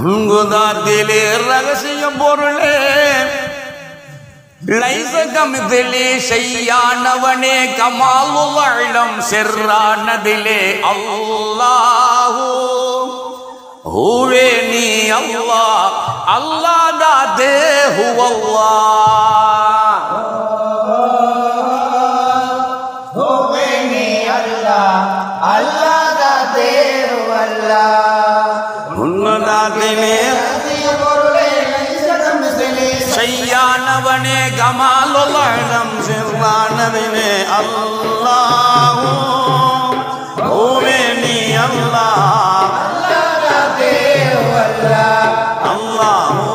அங்குதாத்திலே ரகசிய பொருளே லைசகமிதிலே செய்யானவனே கமாலுலம் செர்ரானதிலே அல்லாஹூ ஹூவே நீ அல்லாஹ் அல்லாஹ் தாதே ஹுவல்லாஹ் होवे नी अल्लाह अल्लाह दा देव अल्लाह உன்னதாத்திலே रसिय பொருளே லைசகம் மிஸ்லி செய்யானவனே கமாலுலம் செர்ரானதிலே அல்லாஹூ ஹூவே நீ அல்லாஹ் अल्लाह दा देव अल्लाह அல்லாஹூ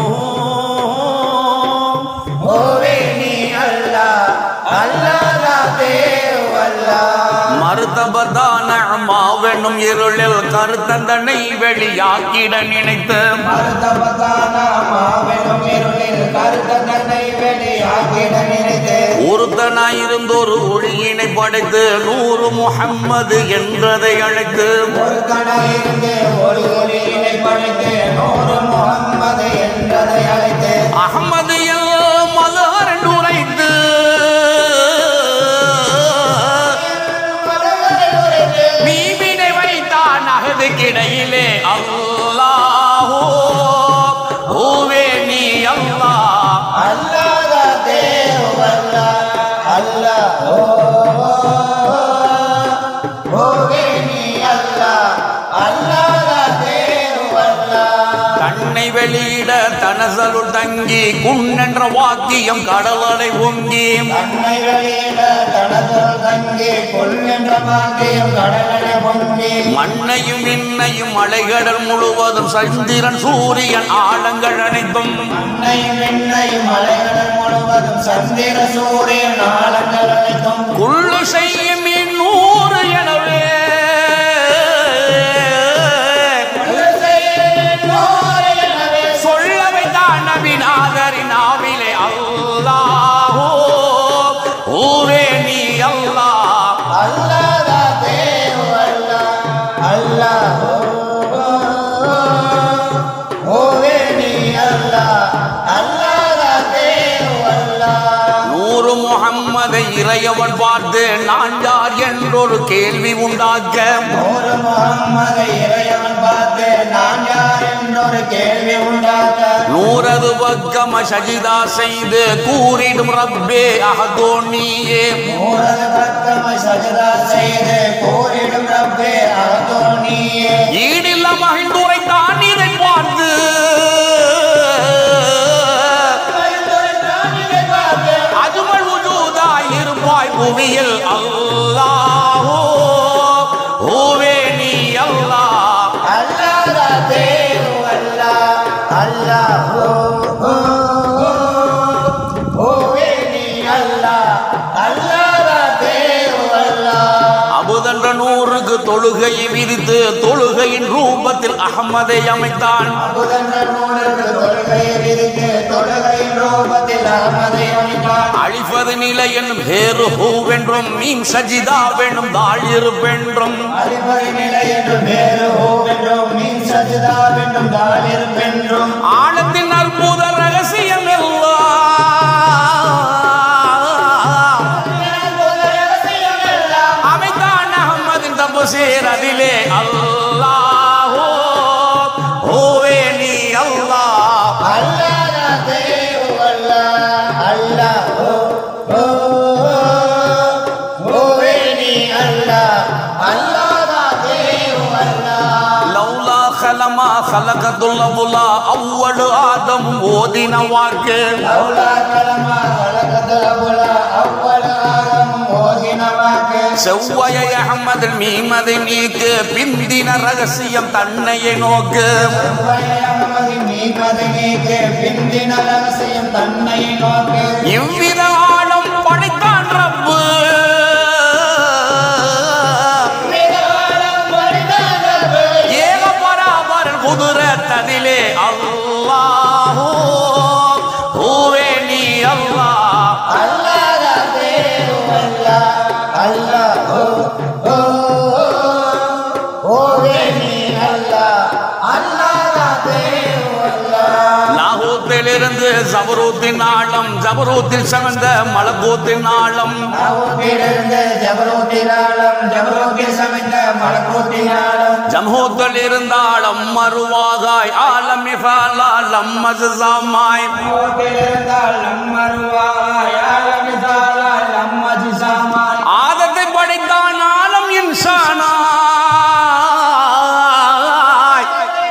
होवे नी अल्लाह अल्लाह दा देव अल्लाह மருதபதான மாவெனும் இருளில் கருத்தந்தனை வெளியாக்கிட நினைத்து மருதபதான மாவெனும் இருளில் கருத்த தன்னை வெளியாகிட நினைத்து ஒருத்தனாயிருந்தொரு ஒளியினை படைத்து நூறு முஹம்மது என்றதை அழைத்து ஒருத்தனாயிருந்து ஒரு ஒளியினை படைத்து நூறு முகம்மது என்றதை அழைத்து அகமது மலர் உரைத்து மீமினை வைத்தான் அகது கிடையிலே அல்லாஹோ ஓவே நீ அல்லாஹ் அல்லாத தேவ் அல்லாஹ் அல்லாஹ் ஓ ஓவே நீ அல்லாஹ் அல்லாத தேவ் அல்லாஹ் தன்னை வெளியிட தனசலுள் தங்கி குன்னென்ற வாக்கியம் கடலடை பொங்கி தன்னை வெளியிட தனதொரு தங்கி கொல் என்ற பாக்கியம் கடலனை பொங்கி மண்ணையும் விண்ணையும் மலைகடல் முழுவதும் சந்திரன் சூரியன் ஆழங்கள் அனைத்தும் மண்ணையும் விண்ணையும் மலைகள் முழுவதும் சந்திர சூரியன் ஆழங்கள் அனைத்தும் குள்ளு செய்யும் நூறு எனவே சொல்ல வைத்தான் நபிநாதரின் ஆவிலே அல்லாஹோ ஊரே நீ அல்லாஹ் அல்லாத தேவ் அல்லாஹ் அல்லாஹ் ஓவே நீ அல்லாஹ் அல்லாத தேவ் அல்லாஹ் நூறு முகம்மதை இறையவன் பார்த்து நான் யார் என்றொரு கேள்வி உண்டாக்க நூறு முகம்மதை இறைவன் பார்த்து நான் யார் என்றொரு கேள்வி உண்டாக்க நூறது பக்கம சஜிதா செய்து கூறிடும் ரப்பே அகதோ நீயே நூறது பக்கமை சஜதா செய்து கூறிடும் ரப்பே அகத்தோ நீயே ஈடில்ல மகிழ்ந்துரை தான் இதை பார்த்து அஜுமல் உஜூதாய் இருப்பாய் புவியில் அல்லாஹோ ஓவே நீ அல்லாஹ் அல்லாத தேவ் அல்லாஹ் அல்லாஹ் ஓ ஓவே நீ அல்லாஹ் அல்லாத தேவ் அல்லாஹ் அபுதன்ற நூறுக்கு தொழுகையை விதித்து தொழுகையின் ரூபத்தில் அகமதை அமைத்தான் அபுதன்ற நூலுக்கு தொழுகையை விரித்து தொழுகையின் ரூபத்தில் அகமதை அளித்தான் அழிப்பது நிலை என்னும் வேறு ஹூவென்றும் மீம் சஜிதா வென்றும் தாழ் இருப்பென்றும் அலிபரி நிலை என்று வேறு ஓவென்றும் மீன் சஜிதா வென்றும் தாளிருப்பென்றும் ஆழத்தின் அற்புத ரகசியம் எல்லாம் அமைத்தான் அகமதின் தப்பு சேரதிலே அல்லாஹோ ஓவே நீ அல்லாஹ் அல்லாத தேவ் அல்லாஹ் அல்லாஹ் ஓ ஓ ஓவே நீ அல்லாஹ் அல்லாத தேவ் அல்லாஹ் லௌலா خلما خلقت الأولى أول آدم ஓதின வாக்கு லௌலா கலமா கலகதல் அபுலா அவ்வள ஆதம் ஓதின வாக்கு செவ்வாய அகமது மீமதை நீக்கு பிந்தின ரகசியம் தன்னையை நோக்கு செவ்வாயமதி நீமதனீக்கு பிந்தின ரகசியம் தன்னை நோக்கு இவ்வித ஆழம் படைத்தான் ரப்பு விதானம் பரிதானவே ஏக பராபரன் குதிரத்ததிலே அல்லாஹோ ஓவே நீ அல்லாஹ் அல்லாத தேவ் அல்லாஹ் அல்லாஹ் ஓ ஓ ஓவே நீ அல்லாஹ் அல்லாத தேவ் ஜபரூத்தின் ஆழம் ஜபரூத்தில் சமந்த மலக்கூத்தின் ஆழம் நாவூத்திலிருந்து ஜபரோத்தினாலும் ஜபரோத்தில் சமைந்த மலக்கூத்தினாலும் ஜம்ஹூத்தில் இருந்தாலும் மறுவாகாய் ஆலமிஃபாலம் மசுசாமாய் நாவூத்திலிருந்தால் நம்மருவாய் ஆலமிசாலால் நம்மஜிசாமாய் ஆதத்தை படைத்தான் ஆலம் இன்சானாய்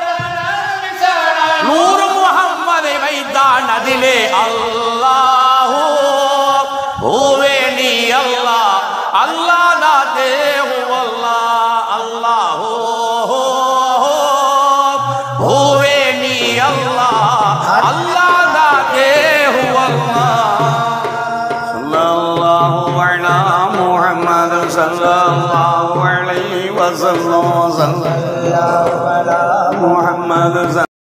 நூறு முகம்மதை வைத்தான் அதிலே அல்லாஹோ ஓவே நீ அல்லாஹ் அல்லாஹ் தாத்தே அல்லாஹ் அல்லாஹோ ஓவே நீ அல்லாஹ் அல்லாஹ் தாத்தே அல்லாஹ் صلى الله على محمد صلى الله عليه وسلم صلى الله على محمد